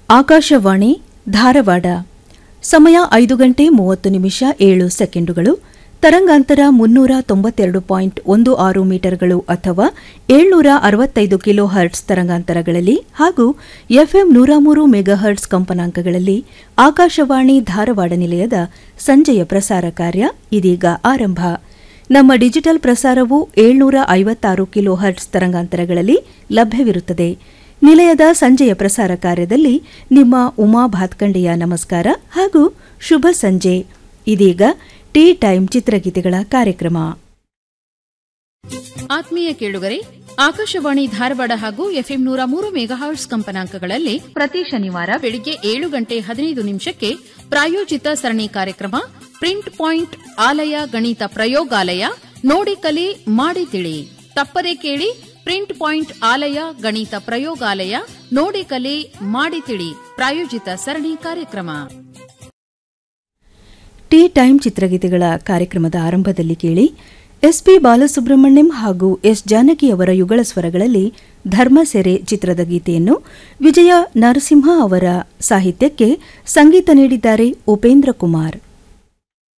ಆಕಾಶವಾಣಿ ಧಾರವಾಡ ಸಮಯ ಐದು ಗಂಟೆ ಮೂವತ್ತು ನಿಮಿಷ ಏಳು ಸೆಕೆಂಡುಗಳು ತರಂಗಾಂತರ ಮುನ್ನೂರ ತೊಂಬತ್ತೆರಡು ಪಾಯಿಂಟ್ ಒಂದು ಆರು ಮೀಟರ್ಗಳು ಅಥವಾ ಏಳ್ನೂರ ಅರವತ್ತೈದು ಕಿಲೋ ಹರ್ಟ್ಸ್ ತರಂಗಾಂತರಗಳಲ್ಲಿ ಹಾಗೂ ಎಫ್ಎಂ ನೂರ ಮೂರು ಮೆಗಾಹರ್ಟ್ಸ್ ಕಂಪನಾಂಕಗಳಲ್ಲಿ ಆಕಾಶವಾಣಿ ಧಾರವಾಡ ನಿಲಯದ ಸಂಜೆಯ ಪ್ರಸಾರ ಕಾರ್ಯ ಇದೀಗ ಆರಂಭ ನಮ್ಮ ಡಿಜಿಟಲ್ ಪ್ರಸಾರವು ಏಳ್ನೂರ ಐವತ್ತಾರು ಕಿಲೋ ಹರ್ಟ್ಸ್ ತರಂಗಾಂತರಗಳಲ್ಲಿ ಲಭ್ಯವಿರುತ್ತದೆ ನಿಲಯದ ಸಂಜೆಯ ಪ್ರಸಾರ ಕಾರ್ಯದಲ್ಲಿ ನಿಮ್ಮ ಉಮಾ ಭಾತ್ಕಂಡೆಯ ನಮಸ್ಕಾರ ಹಾಗೂ ಶುಭ ಸಂಜೆ ಇದೀಗ ಟೀ ಟೈಮ್ ಚಿತ್ರಗೀತೆಗಳ ಕಾರ್ಯಕ್ರಮ ಆತ್ಮೀಯ ಕೇಳುಗರೆ ಆಕಾಶವಾಣಿ ಧಾರವಾಡ ಹಾಗೂ ಎಫ್ಎಂ ನೂರ ಮೂರು ಮೆಗಾಹರ್ಟ್ಸ್ ಕಂಪನಾಂಕಗಳಲ್ಲಿ ಪ್ರತಿ ಶನಿವಾರ ಬೆಳಿಗ್ಗೆ ಏಳು ಗಂಟೆ ಹದಿನೈದು ನಿಮಿಷಕ್ಕೆ ಪ್ರಾಯೋಜಿತ ಸರಣಿ ಕಾರ್ಯಕ್ರಮ ಪ್ರಿಂಟ್ ಪಾಯಿಂಟ್ ಆಲಯ ಗಣಿತ ಪ್ರಯೋಗಾಲಯ ನೋಡಿ ಕಲಿ ಮಾಡಿ ತಿಳಿ ತಪ್ಪದೆ ಕೇಳಿ ಪ್ರಿಂಟ್ ಪಾಯಿಂಟ್ ಆಲಯ ಗಣಿತ ಪ್ರಯೋಗಾಲಯ ನೋಡಿ ಕಲಿ ಮಾಡಿ ತಿಳಿ ಪ್ರಾಯೋಜಿತ ಸರಣಿ ಕಾರ್ಯಕ್ರಮ ಟೀ ಟೈಮ್ ಚಿತ್ರಗೀತೆಗಳ ಕಾರ್ಯಕ್ರಮದ ಆರಂಭದಲ್ಲಿ ಕೇಳಿ ಎಸ್ಪಿ ಬಾಲಸುಬ್ರಹ್ಮಣ್ಯಂ ಹಾಗೂ ಎಸ್ ಜಾನಕಿ ಅವರ ಯುಗಳ ಸ್ವರಗಳಲ್ಲಿ ಧರ್ಮಸೆರೆ ಚಿತ್ರದ ಗೀತೆಯನ್ನು ವಿಜಯ ನರಸಿಂಹ ಅವರ ಸಾಹಿತ್ಯಕ್ಕೆ ಸಂಗೀತ ನೀಡಿದ್ದಾರೆ ಉಪೇಂದ್ರ ಕುಮಾರ್